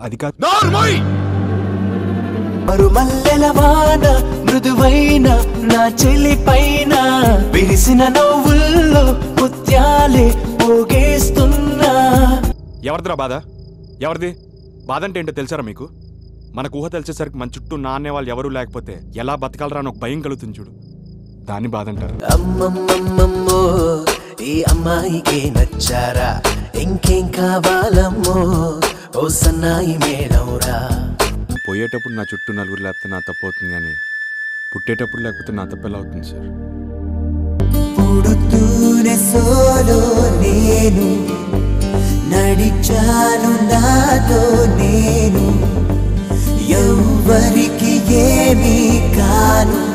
అది కాదు నోర్మోయ్ మరుమల్లెల వాన మృదువైన నా చెలి పైన విరిసిన నవ్వుల్లో ముత్యాలే పోగేస్తున్నా ఎవరిదిరా బాధ ఎవరిది బాధ అంటే ఏంటో తెలుసారా మీకు మనకు ఊహ తెలిసేసరికి మన చుట్టూ నాన్నే వాళ్ళు ఎవరూ లేకపోతే ఎలా బతకాలరా అని ఒక భయం కలుగుతుంది చూడు దాన్ని బాధ అంటారు అమ్మమ్మమ్మమ్మో ఈ అమ్మాయికే నచ్చారా ఇంకేం కావాలమ్మో ఓ సన్నాయి మేడవురా పోయేటప్పుడు నా చుట్టూ నలుగురు లేకపోతే నా తప్పు అవుతుంది కానీ పుట్టేటప్పుడు లేకపోతే నా తప్పు ఎలా అవుతుంది సార్ పుడుతూనే సోలో నేను నడిచాను నాతో నేను ఎవ్వరికి ఏమీ కాను